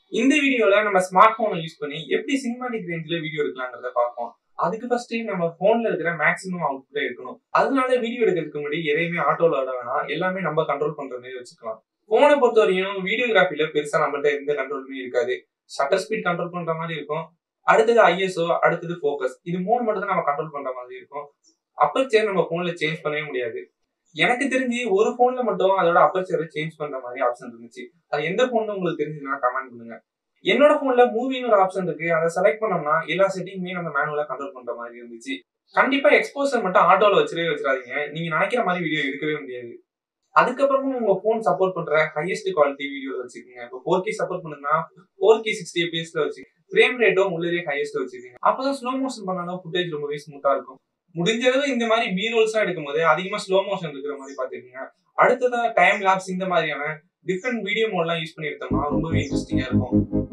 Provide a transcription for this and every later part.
இந்த வீடியோல நம்ம ஸ்மார்ட் போனை யூஸ் பண்ணி எப்படி சினிமாட்டிக் ரேஞ்சில வீடியோ எடுக்கலாம்ன்றத பார்ப்போம் அதுக்கு ஃபர்ஸ்ட் நம்ம போன்ல இருக்கிற மேக்ஸிமம் அவுட்புட் எடுக்கணும் அதனால வீடியோ எடுக்கிறதுக்கு முன்னாடி எதையுமே ஆட்டோல விட வேணாம் எல்லாமே நம்ம கண்ட்ரோல் பண்ற மாதிரி வச்சுக்கலாம் போனை பொறுத்த வரையும் வீடியோகிராஃபில பெருசா நம்மள்ட்ட எந்த கண்ட்ரோலுமே இருக்காது ஷட்டர் ஸ்பீட் கண்ட்ரோல் பண்ற மாதிரி இருக்கும் அடுத்தது ஐஎஸ்ஓ அடுத்தது ஃபோக்கஸ் இது மூணு மட்டும் தான் நம்ம கண்ட்ரோல் பண்ற மாதிரி இருக்கும் அப்பர்ச்சர் நம்ம போன்ல சேஞ்ச் பண்ணவே முடியாது எனக்கு தெரிஞ்சு ஒரு போன்ல மட்டும் அதோட அப்பர்ச்சரை சேஞ்ச் பண்ற மாதிரி ஆப்ஷன் இருந்துச்சு அது எந்த போன் உங்களுக்கு தெரிஞ்சதுன்னா கமெண்ட் பண்ணுங்க என்னோட போன்ல மூவின்னு ஒரு ஆப்ஷன் இருக்கு அதை செலக்ட் பண்ணோம்னா எல்லா செட்டிங்குமே நம்ம மேனுவலா கண்ட்ரோல் பண்ற மாதிரி இருந்துச்சு கண்டிப்பா எக்ஸ்போசர் மட்டும் ஆட்டோல வச்சிடவே வச்சிடாதீங்க நீங்க நினைக்கிற மாதிரி வீடியோ எடுக்கவே முடியாது அதுக்கப்புறமும் உங்க போன் சப்போர்ட் பண்ற ஹையஸ்ட் குவாலிட்டி வீடியோ வச்சுக்கோங்க இப்போ ஃபோர் கே சப்போர்ட் பண்ணுன்னா ஃபோர் கே சிக்ஸ்டி எபிஎஸ்ல வச்சு ஃப்ரேம் ரேட்டும் உள்ளே ஹையஸ்ட் வச்சுக்கோங்க அப்பதான் ஸ்லோ மோஷன் பண்ணாலும் ஃபுட்டேஜ் ரொம்பவே ஸ்மூத்தா இருக்கும் முடிஞ்ச அளவு இந்த மாதிரி பி ரோல்ஸ் எல்லாம் எடுக்கும்போது அதிகமா ஸ்லோ மோஷன் இருக்கிற மாதிரி பாத்துக்கோங்க அடுத்ததா டைம் லாப்ஸ் இந்த மாதிரியான டிஃப்ரெண்ட் வீடியோ மோட்லாம் யூஸ் பண்ணி எடுத்தோம்னா ரொம்பவே இன்ட்ரெஸ்டிங்கா இருக்கும்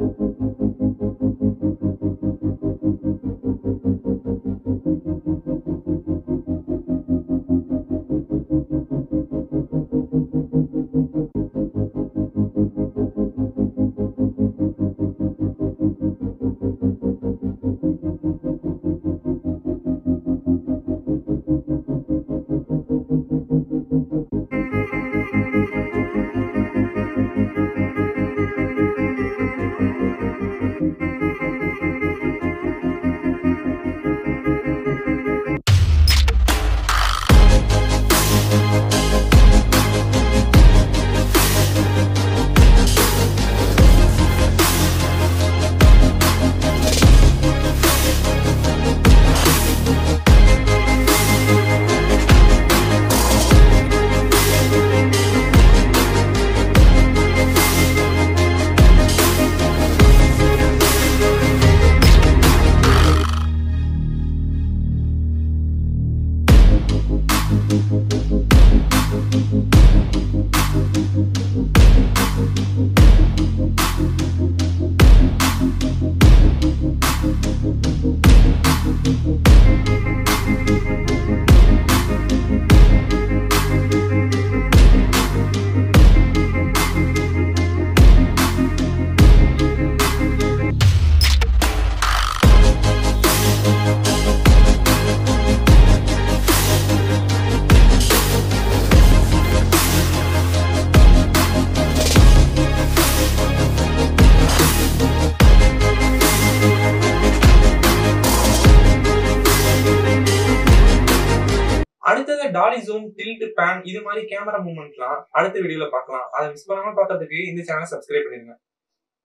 அடுத்தது டாலி ஜூம் டில்ட் பேன் இது மாதிரி கேமரா மூவ்மெண்ட்லாம் அடுத்த வீடியோல பார்க்கலாம் அதை மிஸ் பண்ணாம பார்க்கறதுக்கு இந்த சேனலை சப்ஸ்கிரைப் பண்ணிருங்க